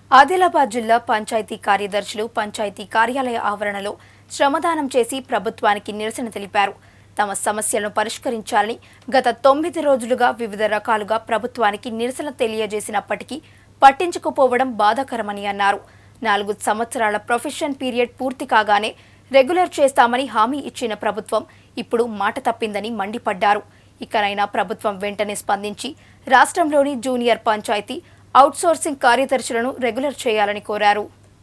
ఆదిలాబాద్ జిల్లా పంచాయతీ కార్యదర్శులు పంచాయతీ కార్యాలయ ఆవరణలో శ్రమదానం చేసి ప్రభుత్వానికి నిరసన తెలిపారు తమ సమస్యలను పరిష్కరించాలని గత తొమ్మిది రోజులుగా వివిధ రకాలుగా ప్రభుత్వానికి నిరసన తెలియజేసినప్పటికీ పట్టించుకోపోవడం బాధాకరమని అన్నారు నాలుగు సంవత్సరాల ప్రొఫెషన్ పీరియడ్ పూర్తి కాగానే రెగ్యులర్ చేస్తామని హామీ ఇచ్చిన ప్రభుత్వం ఇప్పుడు మాట తప్పిందని మండిపడ్డారు ఇకనైనా ప్రభుత్వం వెంటనే స్పందించి రాష్ట్రంలోని జూనియర్ పంచాయతీ అవుట్సోర్సింగ్ కార్యదర్శులను రెగ్యులర్ చేయాలని కోరారు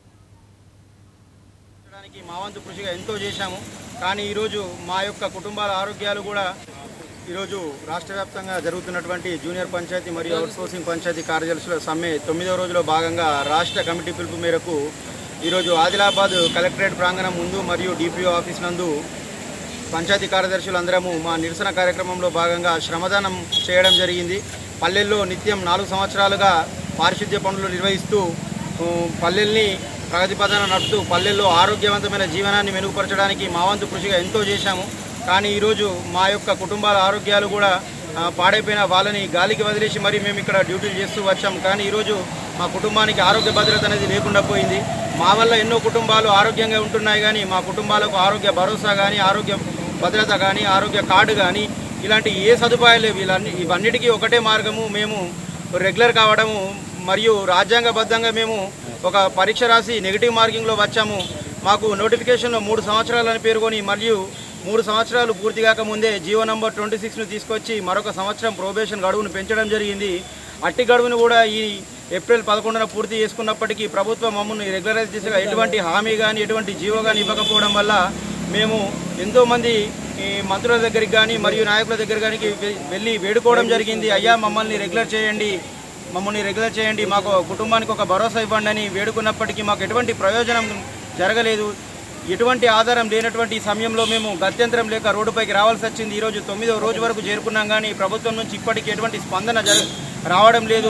చేయడానికి మా వంతు కృషిగా ఎంతో చేశాము కానీ ఈరోజు మా యొక్క కుటుంబాల ఆరోగ్యాలు కూడా ఈరోజు రాష్ట్ర వ్యాప్తంగా జరుగుతున్నటువంటి జూనియర్ పంచాయతీ మరియు అవుట్సోర్సింగ్ పంచాయతీ కార్యదర్శుల సమ్మె తొమ్మిదవ రోజులో భాగంగా రాష్ట్ర కమిటీ పిలుపు మేరకు ఈరోజు ఆదిలాబాద్ కలెక్టరేట్ ప్రాంగణం ముందు మరియు డిపిఓ ఆఫీస్ నందు పంచాయతీ కార్యదర్శులు అందరము మా నిరసన కార్యక్రమంలో భాగంగా శ్రమదానం చేయడం జరిగింది పల్లెల్లో నిత్యం నాలుగు సంవత్సరాలుగా పారిశుద్ధ్య పనులు నిర్వహిస్తూ ఉ, పల్లెల్ని ప్రగతి పథాన నడుపుతూ పల్లెల్లో ఆరోగ్యవంతమైన జీవనాన్ని మెరుగుపరచడానికి మా వంతు కృషిగా ఎంతో చేశాము కానీ ఈరోజు మా యొక్క కుటుంబాల ఆరోగ్యాలు కూడా ఆ, పాడైపోయిన వాళ్ళని గాలికి వదిలేసి మరి మేము ఇక్కడ డ్యూటీలు చేస్తూ వచ్చాము కానీ ఈరోజు మా కుటుంబానికి ఆరోగ్య భద్రత అనేది లేకుండా పోయింది మా వల్ల ఎన్నో కుటుంబాలు ఆరోగ్యంగా ఉంటున్నాయి కానీ మా కుటుంబాలకు ఆరోగ్య భరోసా కానీ ఆరోగ్య భద్రత కానీ ఆరోగ్య కార్డు కానీ ఇలాంటి ఏ సదుపాయాలు లేవు ఇవన్నీ ఇవన్నిటికీ ఒకటే మార్గము మేము రెగ్యులర్ కావడము మరియు రాజ్యాంగబద్ధంగా మేము ఒక పరీక్ష రాసి నెగిటివ్ మార్కింగ్లో వచ్చాము మాకు నోటిఫికేషన్లో మూడు సంవత్సరాలని పేర్కొని మరియు మూడు సంవత్సరాలు పూర్తి కాకముందే జీవో నంబర్ ట్వంటీ సిక్స్ను తీసుకొచ్చి మరొక సంవత్సరం ప్రొబేషన్ గడువును పెంచడం జరిగింది అట్టి గడువును కూడా ఈ ఏప్రిల్ పదకొండున పూర్తి చేసుకున్నప్పటికీ ప్రభుత్వం మమ్మల్ని రెగ్యులరైజ్ చేసే ఎటువంటి హామీ కానీ ఎటువంటి జీవో కానీ ఇవ్వకపోవడం వల్ల మేము ఎంతోమంది ఈ మంత్రుల దగ్గరికి కానీ మరియు నాయకుల దగ్గర కానీ వె- వెళ్ళి వేడుకోవడం జరిగింది అయ్యా మమ్మల్ని రెగ్యులర్ చేయండి మమ్మల్ని రెగ్యులర్ చేయండి మాకు కుటుంబానికి ఒక భరోసా ఇవ్వండి అని వేడుకున్నప్పటికీ మాకు ఎటువంటి ప్రయోజనం జరగలేదు ఎటువంటి ఆధారం లేనటువంటి సమయంలో మేము గత్యంతరం లేక రోడ్డుపైకి రావాల్సి వచ్చింది ఈరోజు తొమ్మిదవ రోజు వరకు చేరుకున్నాం కానీ ప్రభుత్వం నుంచి ఇప్పటికీ ఎటువంటి స్పందన జర రావడం లేదు